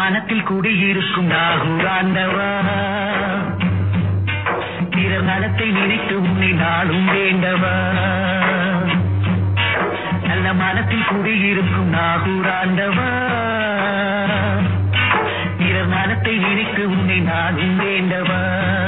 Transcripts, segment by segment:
மனத்தில் குடியிருக்கும் நாகூராண்டவா பிறர் நலத்தை நினைத்து உன்னை நாளும் வேண்டவா நல்ல மனத்தில் குடியிருக்கும் நாகூராண்டவா பிறர் நலத்தை நினைத்து உன்னை நாளும் வேண்டவா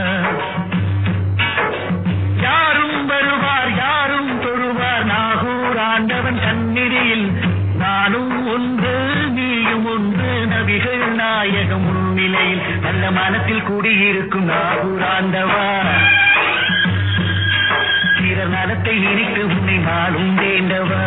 யாரும் வருவார் யாரும் தொழுவார் நாகூர் ஆண்டவன் கண்ணிரியில் நானும் ஒன்று நீயும் ஒன்று நபிகள் நாயகம் முன்னிலையில் நல்ல மனத்தில் கூடியிருக்கும் நாகூர் ஆண்டவா பிறர் நலத்தை நினைத்து உன்னை நாளும் வேண்டவா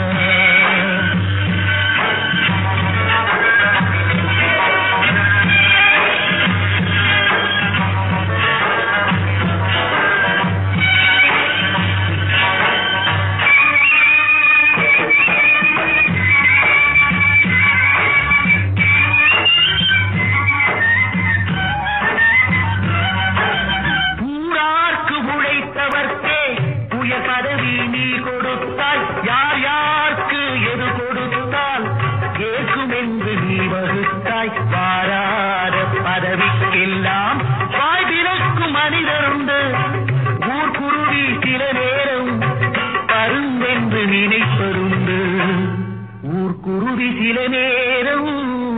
ஊரார்க்கு உழைத்தவர்க்கே உய பதவி நீ கொடுத்தால் யார் யாருக்கு எது கொடுத்தால் ஏற்கும் என்று நீ வகுத்தாய் வாராத பதவிக்கெல்லாம் வாய் திறக்கும் மனிதருண்டு ஊர்க்குருவி சில நேரம் பருந்தென்று நினைப்பதுண்டு ஊர்க்குருவி சில நேரம்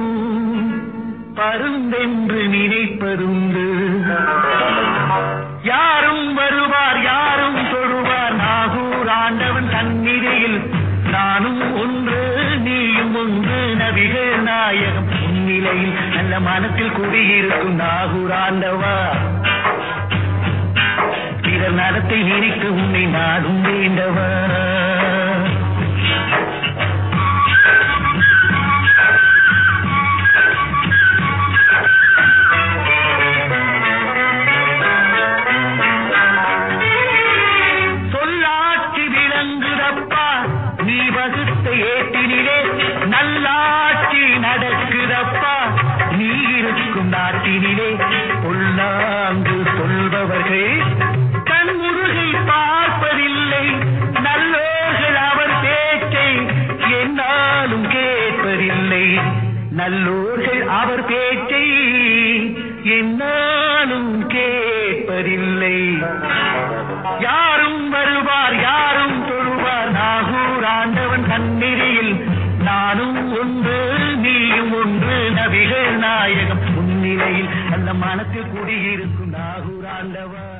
பருந்தென்று நினைப்பதுண்டு யாரும் வருவார் யாரும் தொழுவார் நாகூர் ஆண்டவன் சந்நிதியில் நானும் ஒன்று நீயும் ஒன்று நபிகள் நாயகம் உன்னிலையில் நல்ல மனத்தில் குடியிருக்கும் நாகூர் ஆண்டவா பிறர் நலத்தை நினைத்து உன்னை நாடும் வேண்டவா சொல்லாட்சி விளங்குதப்பா நீ வகுத்த ஏட்டினிலே நல்லாட்சி நடக்குதப்பா நீ இருக்கும் நாட்டினிலே பொல்லாங்கு சொல்பவர்கள் கண்முருகை பார்ப்பதில்லை நல்லோர்கள் அவர் பேச்சை என்னாலும் கேட்பதில்லை நல்லோர்கள் அவர் பேச்சை என்னாலும் கேட்பதில்லை யாரும் வருவார் யாரும் தொழுவார் நாகூர் ஆண்டவன் கண்ணெறியில் நானும் ஒன்று நீயும் ஒன்று நபிகள் நாயகம் முன்னிலையில் அந்த மனத்தில் குடியிருக்கும் நாகூர் ஆண்டவா